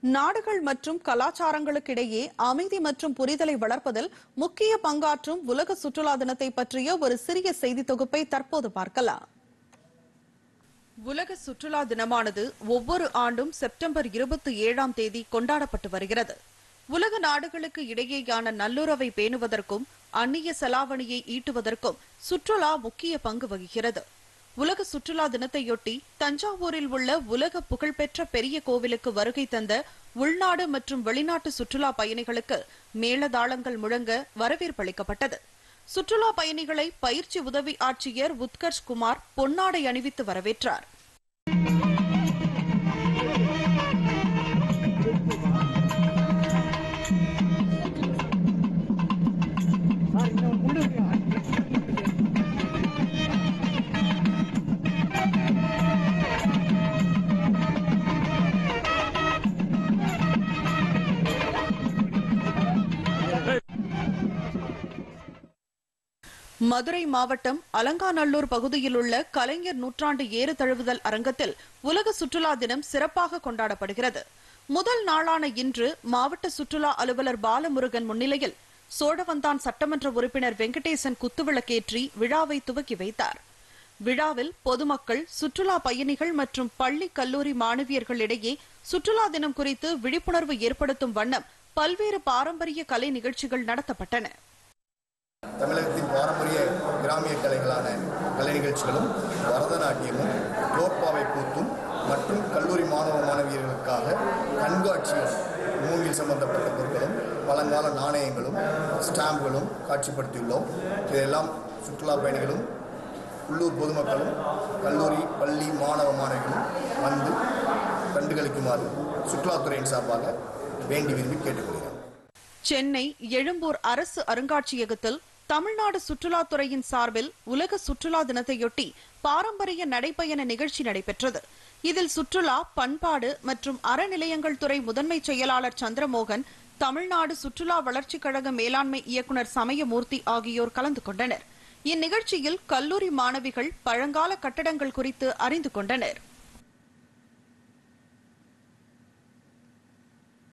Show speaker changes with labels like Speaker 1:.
Speaker 1: நாடுகள் மற்றும் கலாச்சாரங்களுக்கிடையே அமைதி மற்றும் புரிதலை வளர்ப்பதில் முக்கிய பங்காற்றும் உலக சுற்றுலா தினத்தை பற்றிய ஒரு சிறிய செய்தி தொகுப்பை தற்போது பார்க்கலாம் உலக சுற்றுலா தினமானது ஒவ்வொரு ஆண்டும் செப்டம்பர் இருபத்தி ஏழாம் தேதி கொண்டாடப்பட்டு வருகிறது உலக நாடுகளுக்கு இடையேயான நல்லுறவை பேணுவதற்கும் அந்நிய செலாவணியை ஈட்டுவதற்கும் சுற்றுலா முக்கிய பங்கு வகிக்கிறது உலக சுற்றுலா தினத்தையொட்டி தஞ்சாவூரில் உள்ள உலக புகழ்பெற்ற பெரிய கோவிலுக்கு வருகை தந்த உள்நாடு மற்றும் வெளிநாட்டு சுற்றுலா பயணிகளுக்கு மேளதாளங்கள் முழங்க வரவேற்பளிக்கப்பட்டது சுற்றுலா பயணிகளை பயிற்சி உதவி ஆட்சியர் உத்கர்ஷ் குமார் பொன்னாடை அணிவித்து வரவேற்றார் மதுரை மாவட்டம் அலங்காநல்லூர் பகுதியில் உள்ள கலைஞர் நூற்றாண்டு ஏறு தழுவுதல் அரங்கத்தில் உலக சுற்றுலா தினம் சிறப்பாக கொண்டாடப்படுகிறது முதல் நாளான இன்று மாவட்ட சுற்றுலா அலுவலர் பாலமுருகன் முன்னிலையில் சோழவந்தான் சட்டமன்ற உறுப்பினர் வெங்கடேசன் குத்துவிளக்கேற்றி விழாவை துவக்கி வைத்தார் விழாவில் பொதுமக்கள் சுற்றுலா பயணிகள் மற்றும் பள்ளி கல்லூரி மாணவியர்களிடையே சுற்றுலா தினம் குறித்து விழிப்புணர்வு ஏற்படுத்தும் வண்ணம் பல்வேறு பாரம்பரிய கலை நிகழ்ச்சிகள் நடத்தப்பட்டன
Speaker 2: தமிழகத்தின் பாரம்பரிய கிராமிய கலைகளான கலை நிகழ்ச்சிகளும் பரதநாட்டியமும் தோற்பாவை கூத்தும் மற்றும் கல்லூரி மாணவ மாணவியர்களுக்காக கண்காட்சிகள் மூங்கில் சம்பந்தப்பட்ட பொருட்களும் பழங்கால நாணயங்களும் ஸ்டாம்புகளும் காட்சிப்படுத்தியுள்ளோம் இதெல்லாம் சுற்றுலா பயணிகளும் உள்ளூர் பொதுமக்களும் கல்லூரி பள்ளி மாணவ மாணவிகளும் வந்து கண்டுகளிக்குமாறு சுற்றுலாத்துறையின் சார்பாக வேண்டி விரும்பி கேட்டுக்கொள்கிறேன்
Speaker 1: சென்னை எழும்பூர் அரசு அருங்காட்சியகத்தில் தமிழ்நாடு சுற்றுலாத்துறையின் சார்பில் உலக சுற்றுலா தினத்தையொட்டி பாரம்பரிய நடைபயண நிகழ்ச்சி நடைபெற்றது இதில் சுற்றுலா பண்பாடு மற்றும் அறநிலையங்கள் துறை முதன்மை செயலாளர் சந்திரமோகன் தமிழ்நாடு சுற்றுலா வளர்ச்சிக் கழக மேலாண்மை இயக்குநர் சமயமூர்த்தி ஆகியோர் கலந்து கொண்டனர் இந்நிகழ்ச்சியில் கல்லூரி மாணவிகள் பழங்கால கட்டடங்கள் குறித்து அறிந்து கொண்டனர்